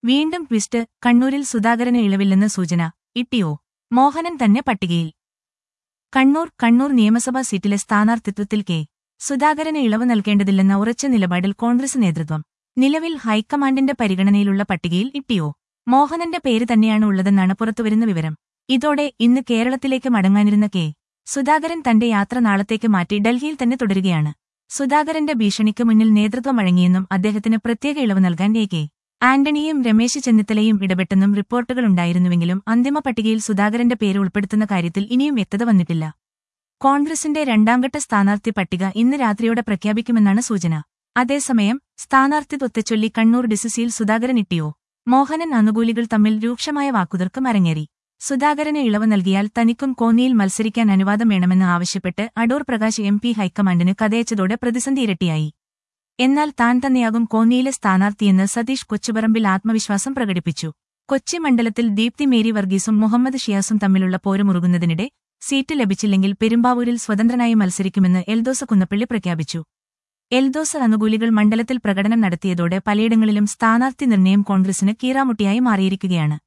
വീണ്ടും ട്വിസ്റ്റ് കണ്ണൂരിൽ സുധാകരന് ഇളവില്ലെന്ന് സൂചന ഇട്ടിയോ മോഹനൻ തന്നെ പട്ടികയിൽ കണ്ണൂർ കണ്ണൂർ നിയമസഭാ സീറ്റിലെ സ്ഥാനാർത്ഥിത്വത്തിൽ കെ സുധാകരന് ഇളവ് നൽകേണ്ടതില്ലെന്ന ഉറച്ച നിലപാടിൽ കോൺഗ്രസ് നേതൃത്വം നിലവിൽ ഹൈക്കമാൻഡിന്റെ പരിഗണനയിലുള്ള പട്ടികയിൽ ഇട്ടിയോ മോഹനന്റെ പേര് തന്നെയാണ് ഉള്ളതെന്നാണ് പുറത്തുവരുന്ന വിവരം ഇതോടെ ഇന്ന് കേരളത്തിലേക്ക് മടങ്ങാനിരുന്ന കെ സുധാകരൻ തന്റെ യാത്ര നാളത്തേക്ക് മാറ്റി ഡൽഹിയിൽ തന്നെ തുടരുകയാണ് സുധാകരന്റെ ഭീഷണിക്ക് മുന്നിൽ നേതൃത്വം വഴങ്ങിയെന്നും അദ്ദേഹത്തിന് പ്രത്യേക ഇളവ് നൽകാൻ എ കെ ആന്റണിയും രമേശ് ചെന്നിത്തലയും ഇടപെട്ടെന്നും റിപ്പോർട്ടുകളുണ്ടായിരുന്നുവെങ്കിലും അന്തിമ പട്ടികയിൽ സുധാകരന്റെ പേര് ഉൾപ്പെടുത്തുന്ന കാര്യത്തിൽ ഇനിയും വ്യക്തത വന്നിട്ടില്ല കോൺഗ്രസിന്റെ രണ്ടാംഘട്ട സ്ഥാനാർത്ഥി പട്ടിക ഇന്ന് രാത്രിയോടെ പ്രഖ്യാപിക്കുമെന്നാണ് സൂചന അതേസമയം സ്ഥാനാർത്ഥിത്വത്തെച്ചൊല്ലി കണ്ണൂർ ഡിസിസിയിൽ സുധാകരൻ ഇട്ടിയോ മോഹനൻ അനുകൂലികൾ തമ്മിൽ രൂക്ഷമായ വാക്കുതർക്കം അരങ്ങേറി സുധാകരന് ഇളവ് നൽകിയാൽ തനിക്കും കോന്നിയിൽ മത്സരിക്കാൻ അനുവാദം വേണമെന്ന് ആവശ്യപ്പെട്ട് അടൂർ പ്രകാശ് എം പി ഹൈക്കമാൻഡിന് കഥയച്ചതോടെ പ്രതിസന്ധി ഇരട്ടിയായി എന്നാൽ താൻ തന്നെയാകും കോന്നിയിലെ സ്ഥാനാർത്ഥിയെന്ന് സതീഷ് കൊച്ചുപറമ്പിൽ ആത്മവിശ്വാസം പ്രകടിപ്പിച്ചു കൊച്ചി മണ്ഡലത്തിൽ ദീപ്തി മേരി വർഗീസും മുഹമ്മദ് ഷിയാസും തമ്മിലുള്ള പോരുമുറുകുന്നതിനിടെ സീറ്റ് ലഭിച്ചില്ലെങ്കിൽ പെരുമ്പാവൂരിൽ സ്വതന്ത്രനായി മത്സരിക്കുമെന്ന് എൽദോസ കുന്നപ്പള്ളി പ്രഖ്യാപിച്ചു എൽദോസ അനുകൂലികൾ മണ്ഡലത്തിൽ പ്രകടനം നടത്തിയതോടെ പലയിടങ്ങളിലും സ്ഥാനാർത്ഥി നിർണയം കോൺഗ്രസിന് കീറാമുട്ടിയായി മാറിയിരിക്കുകയാണ്